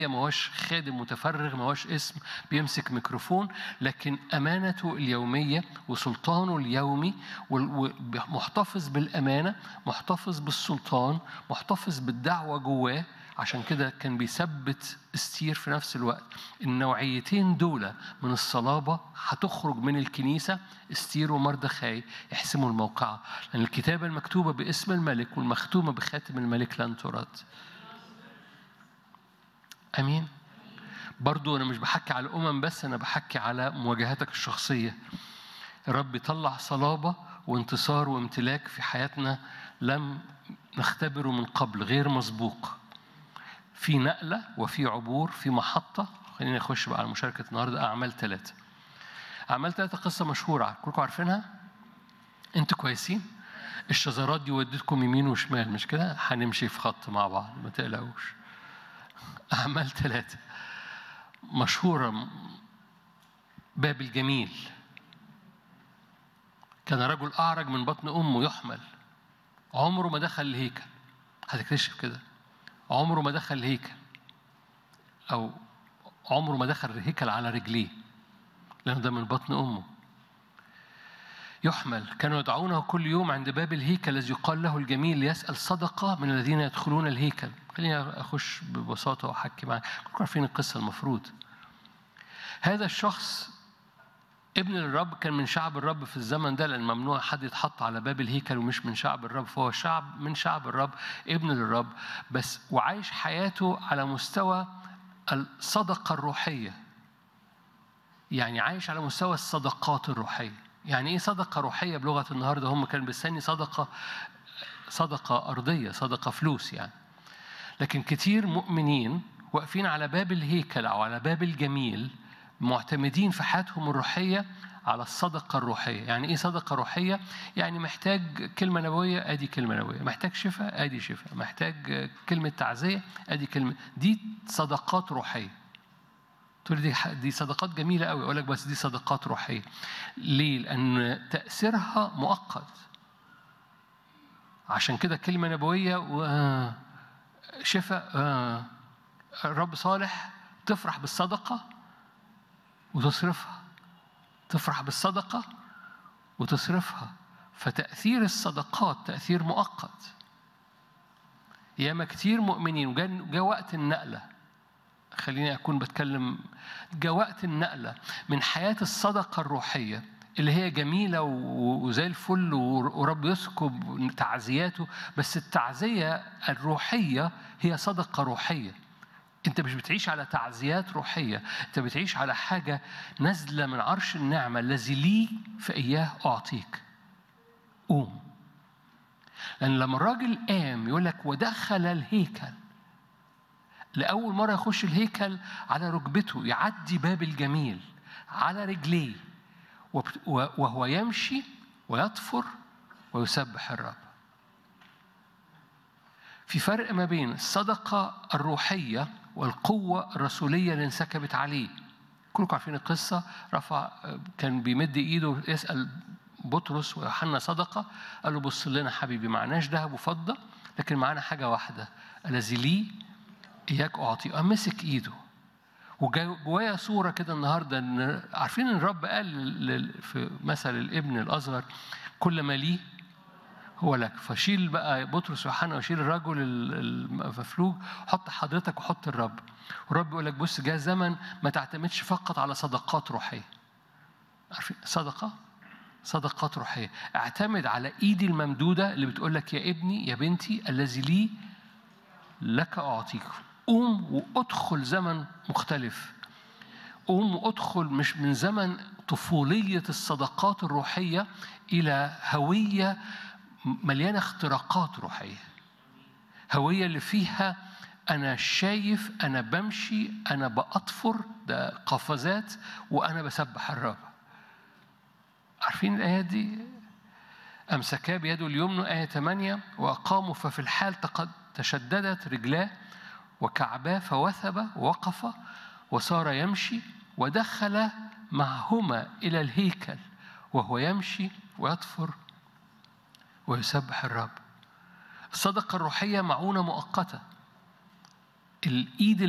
ما هوش خادم متفرغ ما هوش اسم بيمسك ميكروفون لكن أمانته اليومية وسلطانه اليومي ومحتفظ بالأمانة محتفظ بالسلطان محتفظ بالدعوة جواه عشان كده كان بيثبت استير في نفس الوقت النوعيتين دول من الصلابة هتخرج من الكنيسة استير ومردخاي يحسموا الموقعة لأن الكتابة المكتوبة باسم الملك والمختومة بخاتم الملك لن ترد امين برضو انا مش بحكي على الامم بس انا بحكي على مواجهاتك الشخصيه الرب يطلع صلابه وانتصار وامتلاك في حياتنا لم نختبره من قبل غير مسبوق في نقله وفي عبور في محطه خلينا نخش بقى على مشاركه النهارده اعمال ثلاثه اعمال ثلاثه قصه مشهوره كلكم عارفينها انتوا كويسين الشذرات دي ودتكم يمين وشمال مش كده هنمشي في خط مع بعض ما تقلقوش أعمال ثلاثة مشهورة باب الجميل كان رجل أعرج من بطن أمه يحمل عمره ما دخل الهيكل هتكتشف كده عمره ما دخل الهيكل أو عمره ما دخل الهيكل على رجليه لأنه ده من بطن أمه يحمل كانوا يدعونه كل يوم عند باب الهيكل الذي يقال له الجميل ليسأل صدقة من الذين يدخلون الهيكل خليني أخش ببساطة وأحكي معاك كلكم عارفين القصة المفروض هذا الشخص ابن الرب كان من شعب الرب في الزمن ده لأن ممنوع حد يتحط على باب الهيكل ومش من شعب الرب فهو شعب من شعب الرب ابن للرب بس وعايش حياته على مستوى الصدقة الروحية يعني عايش على مستوى الصدقات الروحيه يعني ايه صدقه روحيه بلغه النهارده هم كانوا بيستني صدقه صدقه ارضيه صدقه فلوس يعني لكن كتير مؤمنين واقفين على باب الهيكل او على باب الجميل معتمدين في حياتهم الروحيه على الصدقة الروحية يعني إيه صدقة روحية؟ يعني محتاج كلمة نبوية أدي كلمة نبوية محتاج شفاء أدي شفاء محتاج كلمة تعزية أدي كلمة دي صدقات روحية تقول لي دي دي صدقات جميله قوي اقول لك بس دي صدقات روحيه ليه لان تاثيرها مؤقت عشان كده كلمه نبويه و شفاء الرب صالح تفرح بالصدقه وتصرفها تفرح بالصدقه وتصرفها فتاثير الصدقات تاثير مؤقت ياما كتير مؤمنين وجاء وقت النقله خليني أكون بتكلم جاء وقت النقلة من حياة الصدقة الروحية اللي هي جميلة وزي الفل ورب يسكب تعزياته بس التعزية الروحية هي صدقة روحية أنت مش بتعيش على تعزيات روحية أنت بتعيش على حاجة نازلة من عرش النعمة الذي لي فإياه أعطيك قوم لأن لما الراجل قام يقول لك ودخل الهيكل لأول مرة يخش الهيكل على ركبته يعدي باب الجميل على رجليه وهو يمشي ويطفر ويسبح الرب في فرق ما بين الصدقة الروحية والقوة الرسولية اللي انسكبت عليه كلكم عارفين القصة رفع كان بيمد ايده يسأل بطرس ويوحنا صدقة قال له بص لنا حبيبي معناش ذهب وفضة لكن معانا حاجة واحدة الذي لي إياك أعطي أمسك إيده وجوايا صورة كده النهاردة إن عارفين إن الرب قال في مثل الابن الأصغر كل ما لي هو لك فشيل بقى بطرس ويوحنا وشيل الرجل المفلوج حط حضرتك وحط الرب والرب يقول لك بص جاء زمن ما تعتمدش فقط على صدقات روحية عارفين صدقة صدقات روحية اعتمد على ايدي الممدودة اللي بتقول لك يا ابني يا بنتي الذي لي لك أعطيك قوم وادخل زمن مختلف قوم وادخل مش من زمن طفولية الصدقات الروحية إلى هوية مليانة اختراقات روحية هوية اللي فيها أنا شايف أنا بمشي أنا بأطفر ده قفزات وأنا بسبح الرب عارفين الآيات دي أمسكا بيده اليمنى آية 8 وأقاموا ففي الحال تشددت رجلاه وكعباه فوثب ووقف وصار يمشي ودخل معهما إلى الهيكل وهو يمشي ويطفر ويسبح الرب الصدقة الروحية معونة مؤقتة الإيد